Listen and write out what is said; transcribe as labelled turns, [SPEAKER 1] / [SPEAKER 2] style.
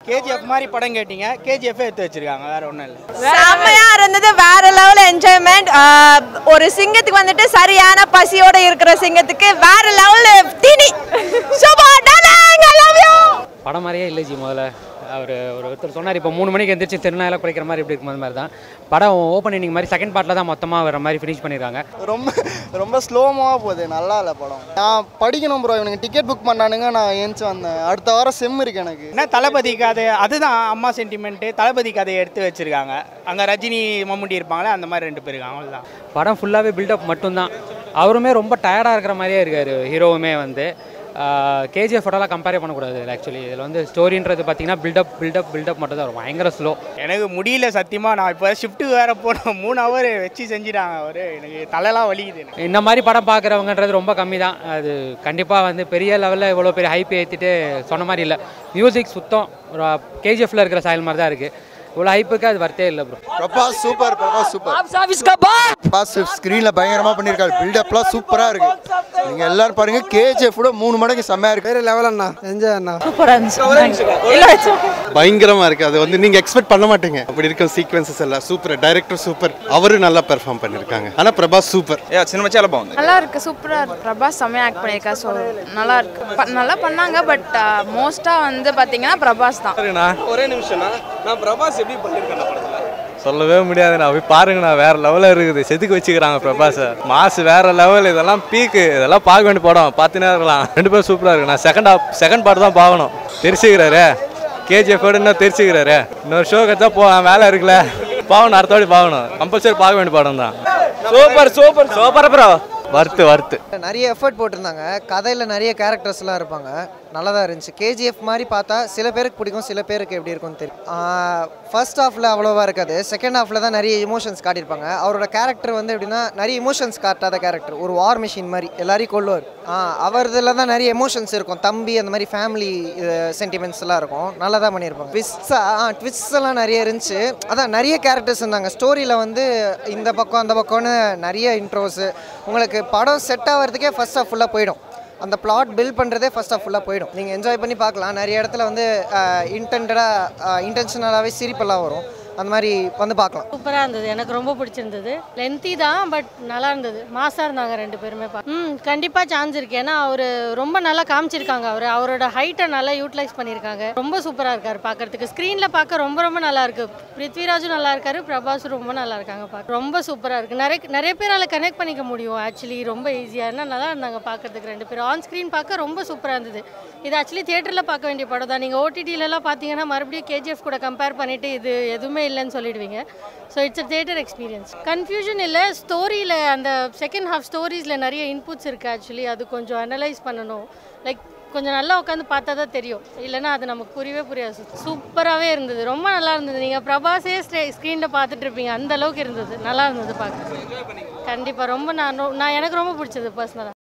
[SPEAKER 1] KGF மாதிரி படம் கேட்டீங்க கேஜிஎஃப் எடுத்து வச்சிருக்காங்க வேற ஒன்றும் இல்லை
[SPEAKER 2] செம்மையா இருந்தது வேற லெவல் என்ஜாய்மெண்ட் ஒரு சிங்கத்துக்கு வந்துட்டு சரியான பசியோட இருக்கிற சிங்கத்துக்கு வேற லெவல் தீனி சுபா டார்லிங் ஐ லவ் யூ
[SPEAKER 3] படம் மாதிரியே இல்லை ஜி முதல்ல அவர் ஒரு ஒருத்தர் சொன்னார் இப்போ மூணு மணிக்கு எந்திரிச்சு திருநாள குறைக்கிற மாதிரி இப்படி இருக்கும் மாதிரி தான் படம் ஓப்பன் இன்னிங் மாதிரி செகண்ட் பார்ட்டில் தான் மொத்தமாக வர மாதிரி ஃபினிஷ் பண்ணியிருக்காங்க
[SPEAKER 4] ரொம்ப ரொம்ப ஸ்லோமாக போகுது நல்லா இல்லை படம் நான் படிக்கணும் ப்ரோ இவனுக்கு டிக்கெட் புக் பண்ணானுங்க நான் ஏஞ்சி வந்தேன் அடுத்த வாரம் செம் இருக்கு எனக்கு
[SPEAKER 1] என்ன தளபதி கதை அதுதான் அம்மா சென்டிமெண்ட்டு தளபதி கதையை எடுத்து வச்சிருக்காங்க அங்கே ரஜினி மம்முட்டி இருப்பாங்களே அந்த மாதிரி ரெண்டு பேர் இருக்காங்க அவ்வளோதான்
[SPEAKER 3] படம் ஃபுல்லாகவே பில்டப் மட்டும்தான் அவருமே ரொம்ப டயர்டாக இருக்கிற மாதிரியே இருக்கார் ஹீரோவுமே வந்து கேஜிஎஃப் ஃபோட்டோலாம் கம்பேரே பண்ணக்கூடாது ஆக்சுவலி இதில் வந்து ஸ்டோரின்றது பார்த்தீங்கன்னா பில்டப் பில்டப் பில்டப் மட்டும் தான் வரும் பயங்கர ஸ்லோ
[SPEAKER 1] எனக்கு முடியல சத்தியமாக நான் இப்போ ஷிஃப்ட்டு வேற போனோம் மூணு ஹவர் வச்சு செஞ்சிட்டாங்க அவர் எனக்கு தலைலாம் வலிக்குது எனக்கு
[SPEAKER 3] இந்த மாதிரி படம் பார்க்குறவங்கன்றது ரொம்ப கம்மி தான் அது கண்டிப்பாக வந்து பெரிய லெவலில் இவ்வளோ பெரிய ஹைப் ஏற்றிட்டு சொன்ன மாதிரி இல்லை மியூசிக் சுத்தம் கேஜிஎஃப்ல இருக்கிற சாயல் மாதிரி தான் இருக்குது இவ்வளோ ஹைப்புக்கு அது வர்த்தே இல்லை bro
[SPEAKER 4] Prabhas super Prabhas super Prabhas ஸ்க்ரீனில் பயங்கரமாக பண்ணியிருக்காரு பில்டப்லாம் சூப்பராக இருக்கு நீங்கள் எல்லாரும் பாருங்க கேஜிஎஃப் கூட மூணு மடங்கு செம்மையாக இருக்கு
[SPEAKER 5] வேற லெவல் அண்ணா என்ஜாய் அண்ணா
[SPEAKER 6] பயங்கரமா இருக்கு அது வந்து நீங்க எக்ஸ்பெக்ட் பண்ண மாட்டீங்க அப்படி இருக்கும் சீக்வன்சஸ் எல்லாம் சூப்பர் டைரக்டர் சூப்பர் அவரு நல்லா பெர்ஃபார்ம் பண்ணிருக்காங்க ஆனா பிரபாஸ் சூப்பர்
[SPEAKER 7] యా సినిమా చాలా బాగుంది
[SPEAKER 8] நல்லா இருக்கு சூப்பரா இருக்கு பிரபாஸ் செம்மையா ஆக்ட் பண்ணியிருக்கா ஸோ நல்லா இருக்கு ப- நல்லா பண்ணாங்க பட் மோஸ்டா வந்து பாத்தீங்கன்னா பிரபாஸ் தான்
[SPEAKER 7] ஒரே நிமிஷம்னா நான் பிரபாஸ் எப்படி பண்ணிருக்கேன் படத்துல
[SPEAKER 9] சொல்லவே முடியாதுண்ணா போய் பாருங்கண்ணா வேற லெவலில் இருக்குது செதுக்கு வச்சுக்கிறாங்க பிரபாஸை மாசு வேற லெவல் இதெல்லாம் பீக்கு இதெல்லாம் பார்க்க வேண்டிய படம் பார்த்துனே இருக்கலாம் ரெண்டு பேரும் சூப்பராக இருக்கு நான் செகண்ட் ஹாஃப் செகண்ட் பார்ட் தான் பார்க்கணும் தெரிச்சுக்கிறாரு கேஜிஎஃப் இன்னும் தெரிச்சுக்கிறாரு இன்னொரு ஷோ கச்சா போ வேலை இருக்குல்ல பார்க்கணும் அடுத்த வாட்டி பார்க்கணும் கம்பல்சரி பார்க்க வேண்டிய படம் தான்
[SPEAKER 7] సూపర్ సూపర్ సూపర్ బ్రో
[SPEAKER 9] வறுத்து வறுத்து
[SPEAKER 5] நிறைய எஃபர்ட் போட்டிருந்தாங்க கதையில் நிறைய கேரக்டர்ஸ்லாம் இருப்பாங்க நல்லா தான் இருந்துச்சு கேஜிஎஃப் மாதிரி பார்த்தா சில பேருக்கு பிடிக்கும் சில பேருக்கு எப்படி இருக்கும்னு தெரியும் ஃபர்ஸ்ட் ஹாஃபில் அவ்வளோவா இருக்காது செகண்ட் ஹாஃபில் தான் நிறைய இமோஷன்ஸ் காட்டியிருப்பாங்க அவரோட கேரக்டர் வந்து எப்படின்னா நிறைய இமோஷன்ஸ் காட்டாத கேரக்டர் ஒரு வார் மிஷின் மாதிரி எல்லாரையும் கொள்ளுவார் அவரதுல தான் நிறைய எமோஷன்ஸ் இருக்கும் தம்பி அந்த மாதிரி ஃபேமிலி சென்டிமெண்ட்ஸ் எல்லாம் இருக்கும் நல்லா தான் பண்ணியிருப்பாங்க ட்விஸ்ஸா ஆ ட்விஸ்ட்ஸ் எல்லாம் நிறைய இருந்துச்சு அதான் நிறைய கேரக்டர்ஸ் இருந்தாங்க ஸ்டோரியில் வந்து இந்த பக்கம் அந்த பக்கம்னு நிறைய இன்ட்ரோஸு உங்களுக்கு படம் செட் ஆகிறதுக்கே ஃபர்ஸ்ட் ஹாஃப் ஃபுல்லாக போயிடும் அந்த பிளாட் பில்ட் பண்ணுறதே ஃபர்ஸ்ட் ஆஃப் ஃபுல்லாக போயிடும் நீங்கள் என்ஜாய் பண்ணி பார்க்கலாம் நிறைய இடத்துல வந்து இன்டென்டடாக இன்டென்ஷனலாகவே சிரிப்பெல்லாம் வரும் அந்த மாதிரி வந்து பார்க்கலாம்
[SPEAKER 10] சூப்பராக இருந்தது எனக்கு ரொம்ப பிடிச்சிருந்தது லென்த்தி தான் பட் நல்லா இருந்தது மாசாக இருந்தாங்க ரெண்டு பேருமே பா- ம் கண்டிப்பாக சான்ஸ் இருக்கு ஏன்னா அவர் ரொம்ப நல்லா காமிச்சிருக்காங்க அவர் அவரோட ஹைட்டை நல்லா யூட்டிலைஸ் பண்ணியிருக்காங்க ரொம்ப சூப்பராக இருக்காரு பார்க்கறதுக்கு ஸ்க்ரீனில் பார்க்க ரொம்ப ரொம்ப நல்லா இருக்கு பிருத்விராஜும் நல்லா இருக்காரு பிரபாஸும் ரொம்ப நல்லா இருக்காங்க பார்க்க ரொம்ப சூப்பராக இருக்கு நிறைய நிறைய பேரால் கனெக்ட் பண்ணிக்க முடியும் ஆக்சுவலி ரொம்ப ஈஸியாக ஏன்னா நல்லா இருந்தாங்க பார்க்கறதுக்கு ரெண்டு பேரும் ஆன் ஸ்க்ரீன் பார்க்க ரொம்ப சூப்பராக இருந்தது இது ஆக்சுவலி தியேட்டரில் பார்க்க வேண்டிய படம் தான் நீங்கள் ஓடிடிலலாம் பார்த்தீங்கன்னா மறுபடியும் கேஜிஎஃப் கூட கம்பேர் பண்ணிட்டு இது எதுவுமே இல்லைன்னு சொல்லிடுவீங்க so it's a theatre experience confusion இல்லை ஸ்டோரியில் அந்த செகண்ட் ஹாஃப் ஸ்டோரிஸில் நிறைய இன்புட்ஸ் இருக்குது ஆக்சுவலி அது கொஞ்சம் அனலைஸ் பண்ணணும் லைக் கொஞ்சம் நல்லா உட்காந்து பார்த்தா தான் தெரியும் இல்லைன்னா அது நமக்கு புரியவே புரியாது சூப்பராகவே இருந்தது ரொம்ப நல்லா இருந்தது நீங்கள் பிரபாஸே ஸ்க்ரீனில் பார்த்துட்டு இருப்பீங்க அந்த அளவுக்கு இருந்தது நல்லா இருந்தது பார்க்க கண்டிப்பாக ரொம்ப நான் ரொ- நான் எனக்கு ரொம்ப பிடிச்சது பர்சனலாக